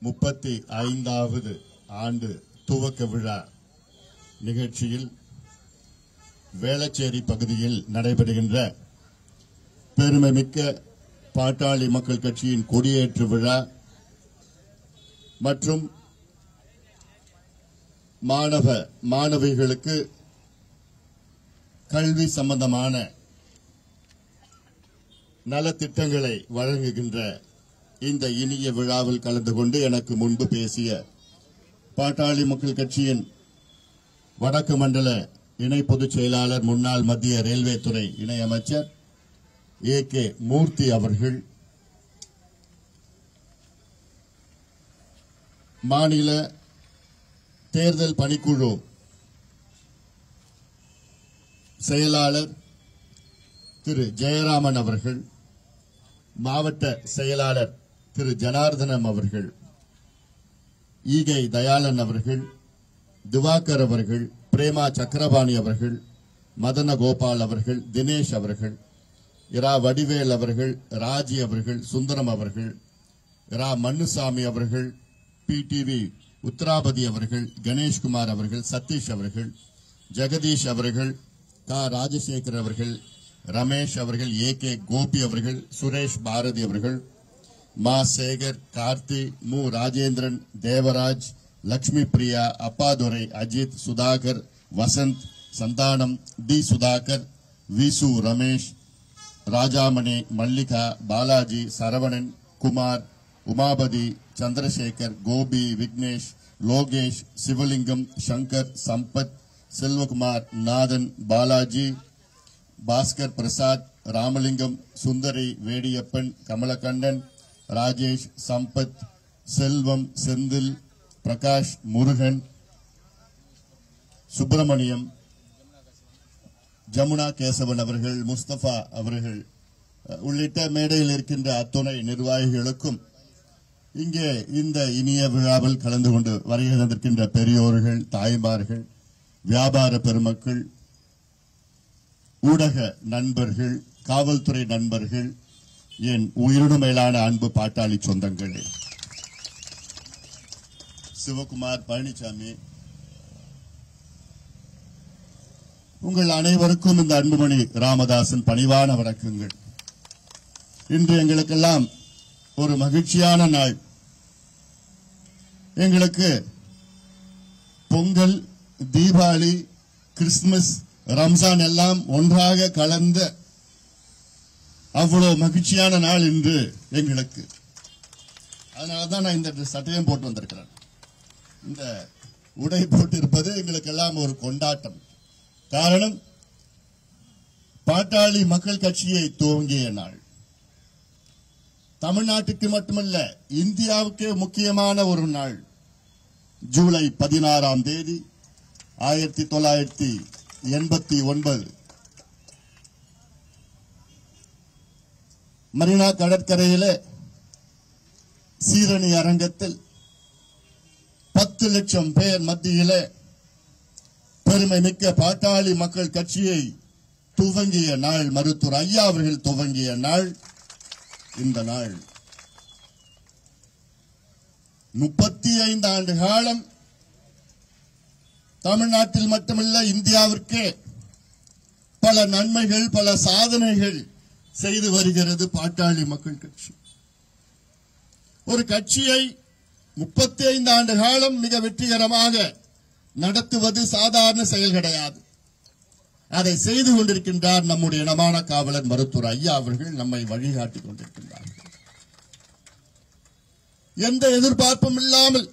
முப்பத்தி ஐந்தாவது ஆண்டு துவக்க விழா நிகழ்ச்சியில் வேளச்சேரி பகுதியில் நடைபெறுகின்ற பெருமைமிக்க பாட்டாளி மக்கள் கட்சியின் கொடியேற்று விழா மற்றும் மாணவ மாணவிகளுக்கு கல்வி சம்பந்தமான நலத்திட்டங்களை வழங்குகின்ற இந்த இனிய விழாவில் கலந்து கொண்டு எனக்கு முன்பு பேசிய பாட்டாளி மக்கள் கட்சியின் வடக்கு மண்டல இணை பொதுச் செயலாளர் முன்னாள் மத்திய ரயில்வே துறை இணையமைச்சர் ஏ கே மூர்த்தி அவர்கள் மாநில தேர்தல் பணிக்குழு செயலாளர் திரு ஜெயராமன் அவர்கள் மாவட்ட செயலாளர் திரு ஜனார்தனம் அவர்கள் ஈகை தயாளன் அவர்கள் திவாகர் அவர்கள் பிரேமா சக்கரபாணி அவர்கள் மதன கோபால் அவர்கள் தினேஷ் அவர்கள் இரா வடிவேல் அவர்கள் ராஜி அவர்கள் சுந்தரம் அவர்கள் இரா மண்ணுசாமி அவர்கள் பிடிவி உத்தராபதி அவர்கள் கணேஷ்குமார் அவர்கள் சதீஷ் அவர்கள் ஜெகதீஷ் அவர்கள் கா ராஜசேகர் அவர்கள் ரமேஷ் அவர்கள் ஏ கே கோபி அவர்கள் சுரேஷ் பாரதி அவர்கள் மா சேகர் கார்த்தி மு ராஜேந்திரன் தேவராஜ் லட்சுமி பிரியா அப்பாதுரை அஜித் சுதாகர் வசந்த் சந்தானம் டி சுதாகர் விசு ரமேஷ் ராஜாமணி மல்லிகா பாலாஜி சரவணன் குமார் உமாபதி சந்திரசேகர் கோபி விக்னேஷ் லோகேஷ் சிவலிங்கம் சங்கர் சம்பத் செல்வகுமார் நாதன் பாலாஜி பாஸ்கர் பிரசாத் ராமலிங்கம் சுந்தரி வேடியப்பன் கமலக்கண்ணன் ராஜேஷ் சம்பத் செல்வம் செந்தில் பிரகாஷ் முருகன் சுப்பிரமணியம் ஜமுனா கேசவன் அவர்கள் முஸ்தபா அவர்கள் அஹ், உள்ளிட்ட மேடையில் இருக்கின்ற அத்துணை நிர்வாகிகளுக்கும் இங்கே இந்த இனிய விழாவில் கலந்து கொண்டு வருகை தந்திருக்கின்ற பெரியோர்கள் தாய்மார்கள் வியாபார பெருமக்கள் ஊடக நண்பர்கள் காவல்துறை நண்பர்கள் என் உயிரினு மேலான அன்பு பாட்டாளி சொந்தங்களே சிவகுமார் பழனிசாமி உங்கள் அனைவருக்கும் இந்த அன்புமணி ராமதாசன் பணிவான வணக்கங்கள் இன்று எங்களுக்கெல்லாம் ஒரு மகிழ்ச்சியான நாள் எங்களுக்கு பொங்கல் தீபாவளி கிறிஸ்துமஸ் ரம்ஜான் எல்லாம் ஒன்றாக கலந்த அவ்வளவு மகிழ்ச்சியான நாள் இன்று எங்களுக்கு அதனால தான் நான் இந்த சட்டையும் போட்டு வந்திருக்கிறேன் இந்த உடை போட்டு இருப்பது எங்களுக்கெல்லாம் ஒரு கொண்டாட்டம் காரணம் பாட்டாளி மக்கள் கட்சியை துவங்கிய நாள் தமிழ்நாட்டுக்கு மட்டுமல்ல இந்தியாவுக்கே முக்கியமான ஒரு நாள் ஜூலை பதினாறாம் தேதி ஆயிரத்தி தொள்ளாயிரத்தி எண்பத்தி ஒன்பது மரீனா கடற்கரையில சீரணி அரங்கத்தில் பத்து லட்சம் பேர் மத்தியில பெருமை மிக்க பாட்டாளி மக்கள் கட்சியை துவங்கிய நாள் மருத்துவர் ஐயா அவர்கள் துவங்கிய நாள் இந்த நாள் முப்பத்தி ஐந்து ஆண்டு காலம் தமிழ்நாட்டில் மட்டுமல்ல இந்தியாவிற்கே பல நன்மைகள் பல சாதனைகள் செய்து வருகிறது பாட்டாளி மக்கள் கட்சி ஒரு கட்சியை முப்பத்தி ஐந்து ஆண்டு காலம் மிக வெற்றிகரமாக நடத்துவது சாதாரண செயல் கிடையாது அதை செய்து கொண்டிருக்கின்றார் நம்முடைய இனமான காவலர் மருத்துவர் ஐயா அவர்கள் நம்மை வழிகாட்டிக் கொண்டிருக்கின்றார்கள் எந்த எதிர்பார்ப்பும் இல்லாமல்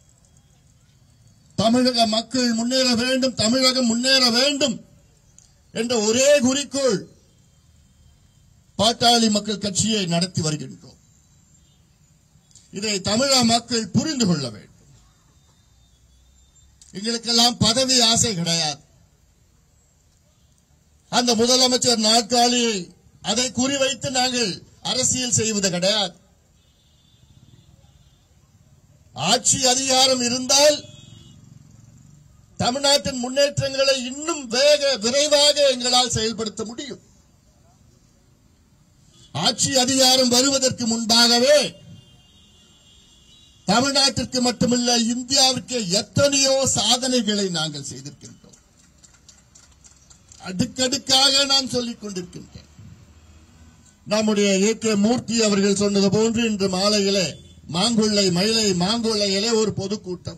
தமிழக மக்கள் முன்னேற வேண்டும் தமிழகம் முன்னேற வேண்டும் என்ற ஒரே குறிக்கோள் பாட்டாளி மக்கள் கட்சியை நடத்தி வருகின்றோம் இதை தமிழக மக்கள் புரிந்து கொள்ள வேண்டும் எங்களுக்கெல்லாம் பதவி ஆசை கிடையாது அந்த முதலமைச்சர் நாற்காலியை அதை குறிவைத்து நாங்கள் அரசியல் செய்வது கிடையாது ஆட்சி அதிகாரம் இருந்தால் தமிழ்நாட்டின் முன்னேற்றங்களை இன்னும் வேக விரைவாக எங்களால் செயல்படுத்த முடியும் ஆட்சி அதிகாரம் வருவதற்கு முன்பாகவே தமிழ்நாட்டிற்கு மட்டுமல்ல இந்தியாவிற்கு எத்தனையோ சாதனைகளை நாங்கள் செய்திருக்கின்றோம் அடுக்கடுக்காக நான் சொல்லிக் கொண்டிருக்கின்றேன் நம்முடைய ஏ கே மூர்த்தி அவர்கள் சொன்னது போன்று இன்று மாலையிலே மாங்குள்ளை மயிலை மாங்குள்ளையிலே ஒரு பொதுக்கூட்டம்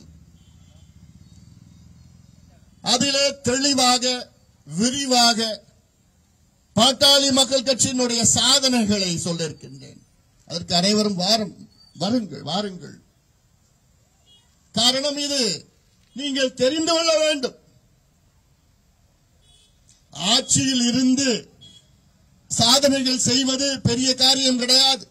அதிலே தெளிவாக விரிவாக பாட்டாளி மக்கள் கட்சியினுடைய சாதனைகளை சொல்ல இருக்கின்றேன் அதற்கு அனைவரும் வாரம் வருங்கள் வாருங்கள் காரணம் இது நீங்கள் தெரிந்து கொள்ள வேண்டும் ஆட்சியில் இருந்து சாதனைகள் செய்வது பெரிய காரியம் கிடையாது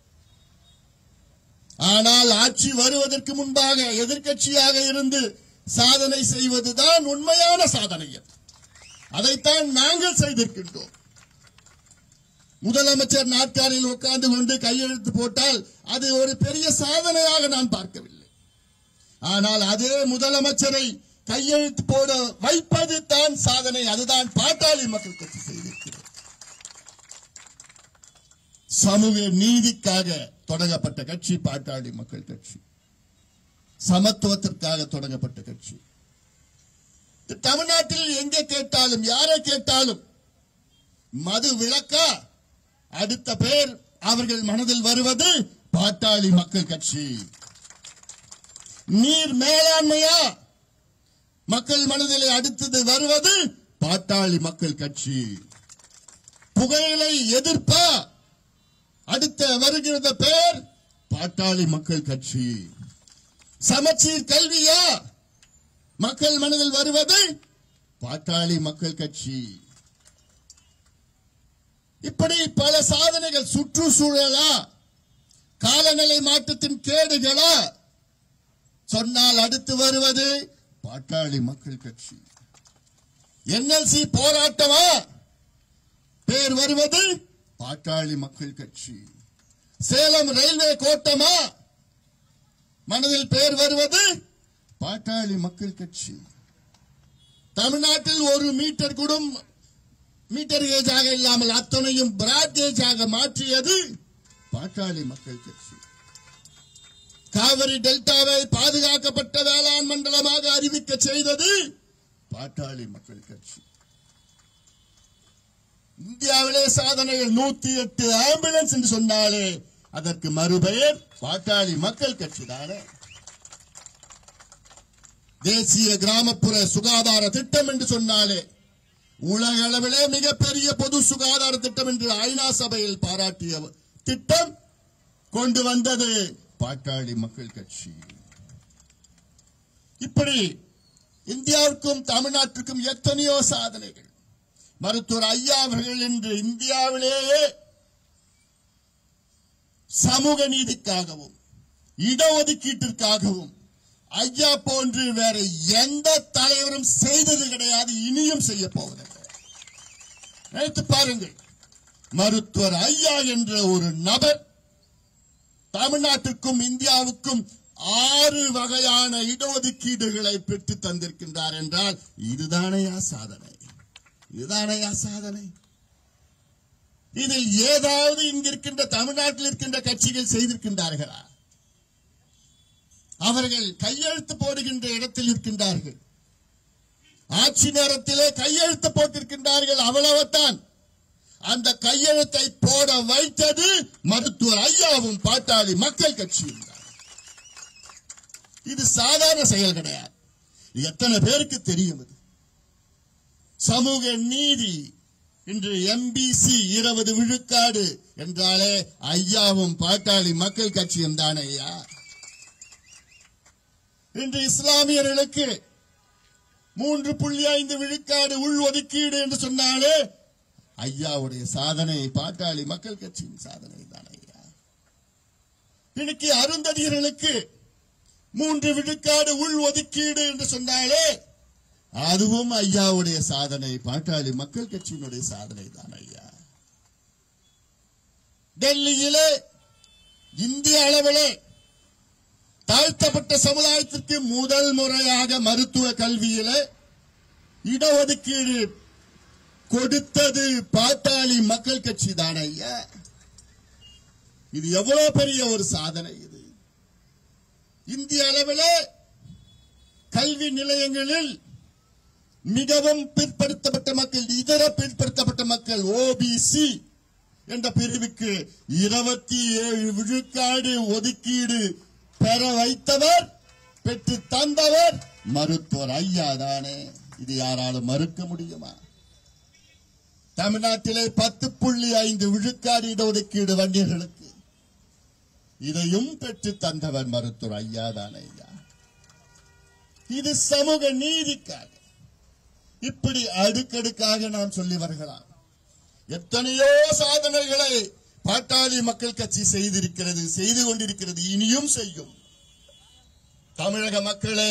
ஆனால் ஆட்சி வருவதற்கு முன்பாக எதிர்க்கட்சியாக இருந்து சாதனை செய்வதுதான் உண்மையான சாதனை அதைத்தான் நாங்கள் செய்திருக்கின்றோம் முதலமைச்சர் நாற்காலியில் உட்கார்ந்து கொண்டு கையெழுத்து போட்டால் அது ஒரு பெரிய சாதனையாக நான் பார்க்கவில்லை ஆனால் அதே முதலமைச்சரை கையெழுத்து போட வைப்பது தான் சாதனை அதுதான் பாட்டாளி மக்கள் கட்சி செய்திருக்கிறது சமூக நீதிக்காக தொடங்கப்பட்ட கட்சி பாட்டாளி மக்கள் கட்சி சமத்துவத்திற்காக தொடங்கப்பட்ட கட்சி தமிழ்நாட்டில் எங்கே கேட்டாலும் யாரை கேட்டாலும் மது விளக்கா அடுத்த பேர் அவர்கள் மனதில் வருவது பாட்டாளி மக்கள் கட்சி நீர் மேலாண்மையா மக்கள் மனதில் அடுத்தது வருவது பாட்டாளி மக்கள் கட்சி புகையிலை எதிர்ப்பா அடுத்த வருகிறது பேர் பாட்டாளி மக்கள் கட்சி சமச்சீர் கல்வியா மக்கள் மனதில் வருவது பாட்டாளி மக்கள் கட்சி இப்படி பல சாதனைகள் சுற்றுச்சூழலா காலநிலை மாற்றத்தின் கேடுகளா சொன்னால் அடுத்து வருவது பாட்டாளி மக்கள் கட்சி என்எல்சி போராட்டமா பேர் வருவது பாட்டாளி மக்கள் கட்சி சேலம் ரயில்வே கோட்டமா மனதில் பேர் வருவது பாட்டாளி மக்கள் கட்சி தமிழ்நாட்டில் ஒரு மீட்டர் கூட மீட்டர் கேஜாக இல்லாமல் அத்தனையும் பிராட் கேஜாக மாற்றியது பாட்டாளி மக்கள் கட்சி காவிரி டெல்டாவை பாதுகாக்கப்பட்ட வேளாண் மண்டலமாக அறிவிக்க செய்தது பாட்டாளி மக்கள் கட்சி இந்தியாவிலே சாதனைகள் நூத்தி எட்டு ஆம்புலன்ஸ் என்று சொன்னாலே அதற்கு மறுபெயர் பாட்டாளி மக்கள் கட்சி தானே தேசிய கிராமப்புற சுகாதார திட்டம் என்று சொன்னாலே உலக அளவிலே மிகப்பெரிய பொது சுகாதார திட்டம் என்று ஐநா சபையில் பாராட்டிய திட்டம் கொண்டு வந்தது பாட்டாளி மக்கள் கட்சி இப்படி இந்தியாவுக்கும் தமிழ்நாட்டுக்கும் எத்தனையோ சாதனைகள் மருத்துவர் ஐயா அவர்கள் இன்று இந்தியாவிலேயே சமூக நீதிக்காகவும் இடஒதுக்கீட்டிற்காகவும் ஐயா போன்று வேற எந்த தலைவரும் செய்தது கிடையாது இனியும் செய்ய போவதில்லை நினைத்து பாருங்கள் மருத்துவர் ஐயா என்ற ஒரு நபர் தமிழ்நாட்டுக்கும் இந்தியாவுக்கும் ஆறு வகையான இடஒதுக்கீடுகளை பெற்று தந்திருக்கின்றார் என்றால் இதுதானையா சாதனை இதுதானையா சாதனை இதில் ஏதாவது இங்கிருக்கின்ற தமிழ்நாட்டில் இருக்கின்ற கட்சிகள் செய்திருக்கின்றார்களா அவர்கள் கையெழுத்து போடுகின்ற இடத்தில் இருக்கின்றார்கள் ஆட்சி நேரத்திலே கையெழுத்து போட்டிருக்கின்றார்கள் அவ்வளவுதான் அந்த கையெழுத்தை போட வைத்தது மருத்துவர் ஐயாவும் பாட்டாளி மக்கள் கட்சியும் தான். இது சாதாரண செயல் கிடையாது இது எத்தனை பேருக்கு தெரியும் இது சமூக நீதி இன்று எம்பிசி இருபது விழுக்காடு என்றாலே ஐயாவும் பாட்டாளி மக்கள் கட்சியும் தானே ஐயா இன்று இஸ்லாமியர்களுக்கு மூன்று புள்ளி ஐந்து விழுக்காடு உள் ஒதுக்கீடு என்று சொன்னாலே ஐயாவுடைய சாதனை பாட்டாளி மக்கள் கட்சியின் சாதனை தான் ஐயா இன்னைக்கு அருந்ததியர்களுக்கு மூன்று விழுக்காடு உள் ஒதுக்கீடு என்று சொன்னாலே அதுவும் ஐயாவுடைய சாதனை பாட்டாளி மக்கள் கட்சியினுடைய சாதனை தான் ஐயா டெல்லியிலே இந்திய அளவிலே தாழ்த்தப்பட்ட சமுதாயத்திற்கு முதல் முறையாக மருத்துவ கல்வியிலே இடஒதுக்கீடு கொடுத்தது பாட்டாளி மக்கள் கட்சி தான் ஐயா இது எவ்வளவு பெரிய ஒரு சாதனை இது இந்திய அளவிலே கல்வி நிலையங்களில் மிகவும் பிற்படுத்தப்பட்ட மக்கள் இதர பிற்படுத்தப்பட்ட மக்கள் ஓபிசி என்ற பிரிவுக்கு இருபத்தி ஏழு விழுக்காடு ஒதுக்கீடு பெற வைத்தவர் பெற்று தந்தவர் மருத்துவர் ஐயா தானே இது யாராலும் மறுக்க முடியுமா தமிழ்நாட்டிலே பத்து புள்ளி ஐந்து விழுக்காடு இடஒதுக்கீடு வண்டியர்களுக்கு இதையும் பெற்று தந்தவர் மருத்துவர் ஐயா தானே ஐயா இது சமூக நீதிக்காக இப்படி அடுக்கடுக்காக நாம் சொல்லி வருகிறோம் எத்தனையோ சாதனைகளை பாட்டாளி மக்கள் கட்சி செய்திருக்கிறது செய்து கொண்டிருக்கிறது இனியும் செய்யும் தமிழக மக்களே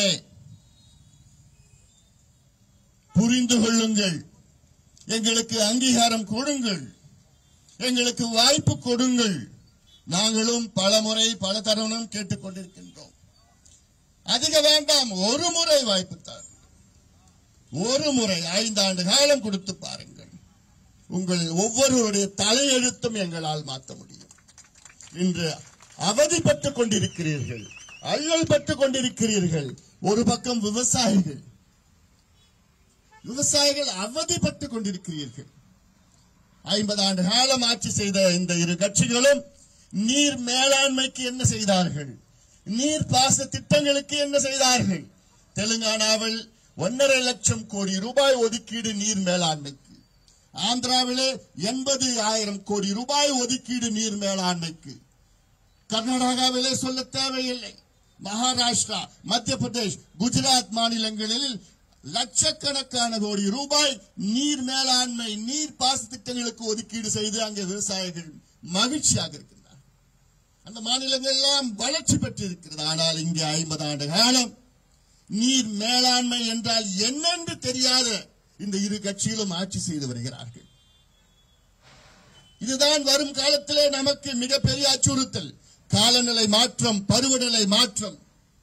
புரிந்து கொள்ளுங்கள் எங்களுக்கு அங்கீகாரம் கொடுங்கள் எங்களுக்கு வாய்ப்பு கொடுங்கள் நாங்களும் பல முறை பல தருணம் கேட்டுக்கொண்டிருக்கின்றோம் அதிக வேண்டாம் ஒரு முறை வாய்ப்பு தான் ஒரு முறை ஐந்தாண்டு காலம் கொடுத்து பாருங்கள் உங்கள் ஒவ்வொருவருடைய தலையெழுத்தும் எங்களால் மாற்ற முடியும் இன்று அவதிப்பட்டுக் கொண்டிருக்கிறீர்கள் அல்லல் பட்டுக் கொண்டிருக்கிறீர்கள் ஒரு பக்கம் விவசாயிகள் விவசாயிகள் அவதிப்பட்டுக் கொண்டிருக்கிறீர்கள் ஐம்பது ஆண்டு காலம் ஆட்சி செய்த இந்த இரு கட்சிகளும் நீர் மேலாண்மைக்கு என்ன செய்தார்கள் நீர் பாச திட்டங்களுக்கு என்ன செய்தார்கள் தெலுங்கானாவில் ஒன்றரை லட்சம் கோடி ரூபாய் ஒதுக்கீடு நீர் மேலாண்மைக்கு ஆந்திராவிலே எண்பது ஆயிரம் கோடி ரூபாய் ஒதுக்கீடு நீர் மேலாண்மைக்கு கர்நாடகாவிலே சொல்ல தேவையில்லை மகாராஷ்டிரா மத்திய பிரதேஷ் குஜராத் மாநிலங்களில் லட்சக்கணக்கான கோடி ரூபாய் நீர் மேலாண்மை நீர் பாச திட்டங்களுக்கு ஒதுக்கீடு செய்து அங்கே விவசாயிகள் மகிழ்ச்சியாக இருக்கின்றனர் அந்த மாநிலங்கள் எல்லாம் வளர்ச்சி பெற்றிருக்கிறது ஆனால் இங்கே ஐம்பது ஆண்டு காலம் நீர் மேலாண்மை என்றால் என்னென்று தெரியாத இந்த இரு கட்சியிலும் ஆட்சி செய்து வருகிறார்கள் இதுதான் வரும் காலத்திலே நமக்கு மிகப்பெரிய அச்சுறுத்தல் காலநிலை மாற்றம் பருவநிலை மாற்றம்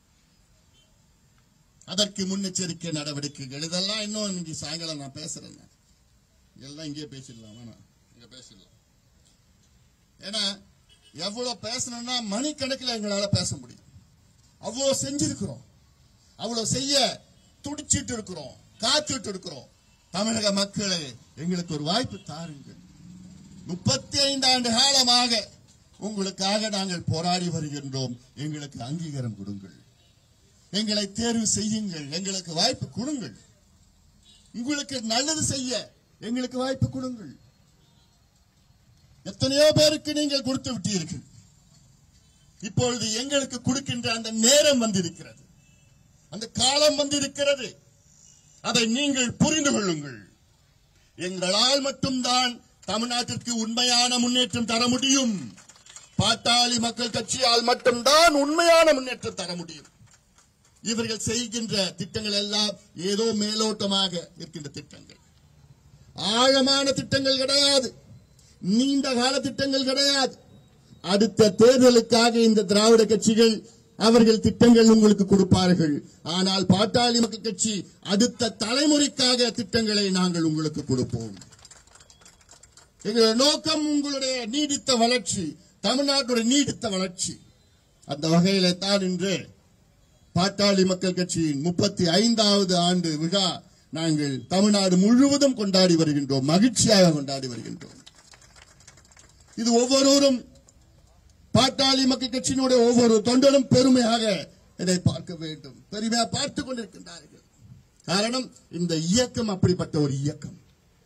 அதற்கு முன்னெச்சரிக்கை நடவடிக்கைகள் இதெல்லாம் இன்னும் இன்னைக்கு சாயங்காலம் நான் பேசுறேன் எல்லாம் இங்கே பேசிடலாம் வேணாம் இங்க பேசிடலாம் ஏன்னா எவ்வளவு பேசணும்னா மணிக்கணக்கில் எங்களால பேச முடியும் அவ்வளவு செஞ்சிருக்கிறோம் அவ்வளவு செய்ய துடிச்சிட்டு இருக்கிறோம் காத்துட்டு இருக்கிறோம் தமிழக மக்களே எங்களுக்கு ஒரு வாய்ப்பு தாருங்கள் முப்பத்தி ஐந்து ஆண்டு காலமாக உங்களுக்காக நாங்கள் போராடி வருகின்றோம் எங்களுக்கு அங்கீகாரம் கொடுங்கள் எங்களை தேர்வு செய்யுங்கள் எங்களுக்கு வாய்ப்பு கொடுங்கள் உங்களுக்கு நல்லது செய்ய எங்களுக்கு வாய்ப்பு கொடுங்கள் எத்தனையோ பேருக்கு நீங்கள் கொடுத்து விட்டீர்கள் இப்பொழுது எங்களுக்கு கொடுக்கின்ற அந்த நேரம் வந்திருக்கிறது அந்த காலம் வந்திருக்கிறது அதை நீங்கள் புரிந்து கொள்ளுங்கள் எங்களால் மட்டும்தான் தமிழ்நாட்டிற்கு உண்மையான முன்னேற்றம் தர முடியும் பாட்டாளி மக்கள் கட்சியால் மட்டும்தான் உண்மையான முன்னேற்றம் தர முடியும் இவர்கள் செய்கின்ற திட்டங்கள் எல்லாம் ஏதோ மேலோட்டமாக இருக்கின்ற திட்டங்கள் ஆழமான திட்டங்கள் கிடையாது நீண்ட கால திட்டங்கள் கிடையாது அடுத்த தேர்தலுக்காக இந்த திராவிட கட்சிகள் அவர்கள் திட்டங்கள் உங்களுக்கு கொடுப்பார்கள் ஆனால் பாட்டாளி மக்கள் கட்சி அடுத்த தலைமுறைக்காக திட்டங்களை நாங்கள் உங்களுக்கு கொடுப்போம் எங்களுடைய நோக்கம் உங்களுடைய நீடித்த வளர்ச்சி தமிழ்நாட்டுடைய நீடித்த வளர்ச்சி அந்த வகையில தான் இன்று பாட்டாளி மக்கள் கட்சியின் முப்பத்தி ஐந்தாவது ஆண்டு விழா நாங்கள் தமிழ்நாடு முழுவதும் கொண்டாடி வருகின்றோம் மகிழ்ச்சியாக கொண்டாடி வருகின்றோம் இது ஒவ்வொருவரும் பாட்டாளி மக்கள் கட்சியினுடைய ஒவ்வொரு தொண்டரும் பெருமையாக இதை பார்க்க வேண்டும் பெருமையாக பார்த்துக் கொண்டிருக்கின்றார்கள் காரணம் இந்த இயக்கம் அப்படிப்பட்ட ஒரு இயக்கம்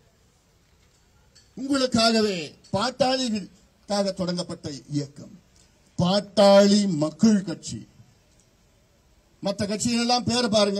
உங்களுக்காகவே பாட்டாளிகளுக்காக தொடங்கப்பட்ட இயக்கம் பாட்டாளி மக்கள் கட்சி மற்ற கட்சிகள் எல்லாம் பேர் பாருங்க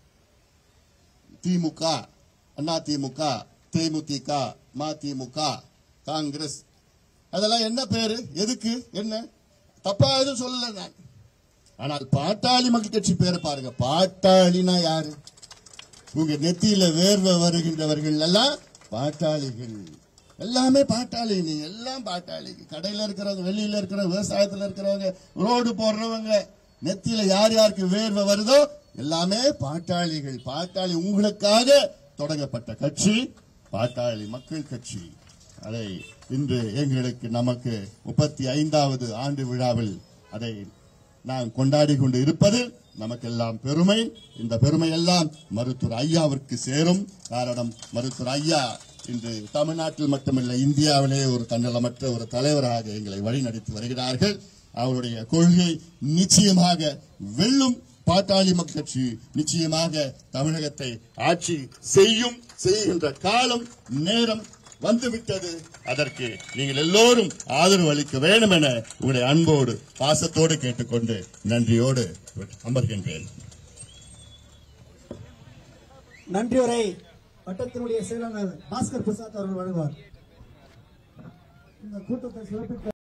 திமுக அண்ணா திமுக தேமுதிக மதிமுக காங்கிரஸ் அதெல்லாம் என்ன பேரு எதுக்கு என்ன தப்பா எதுவும் சொல்லல நான் ஆனால் பாட்டாளி மக்கள் கட்சி பேரை பாருங்க பாட்டாளினா யாரு உங்க நெத்தியில வேர்வை வருகின்றவர்கள் எல்லாம் பாட்டாளிகள் எல்லாமே பாட்டாளி நீங்க எல்லாம் பாட்டாளி கடையில இருக்கிறவங்க வெளியில இருக்கிறவங்க விவசாயத்துல இருக்கிறவங்க ரோடு போடுறவங்க நெத்தியில யார் யாருக்கு வேர்வை வருதோ எல்லாமே பாட்டாளிகள் பாட்டாளி உங்களுக்காக தொடங்கப்பட்ட கட்சி பாட்டாளி மக்கள் கட்சி அதை இன்று எங்களுக்கு நமக்கு முப்பத்தி ஐந்தாவது ஆண்டு விழாவில் அதை நாம் கொண்டாடி கொண்டு இருப்பது நமக்கெல்லாம் பெருமை இந்த பெருமை எல்லாம் மருத்துவர் ஐயாவிற்கு சேரும் காரணம் மருத்துவர் ஐயா இன்று தமிழ்நாட்டில் மட்டுமல்ல இந்தியாவிலே ஒரு தன்னலமற்ற ஒரு தலைவராக எங்களை வழிநடத்தி வருகிறார்கள் அவருடைய கொள்கை நிச்சயமாக வெல்லும் பாட்டாளி மக்கள் கட்சி நிச்சயமாக தமிழகத்தை ஆட்சி செய்யும் செய்கின்ற காலம் நேரம் வந்துவிட்டது அதற்கு நீங்கள் எல்லோரும் ஆதரவு அளிக்க வேண்டும் என உங்களுடைய அன்போடு பாசத்தோடு கேட்டுக்கொண்டு நன்றியோடு அமர்கின்றேன் நன்றி உரை வட்டத்தினுடைய செயலாளர் பாஸ்கர் பிரசாத் அவர்கள் வழங்குவார் இந்த கூட்டத்தை சிறப்பிக்க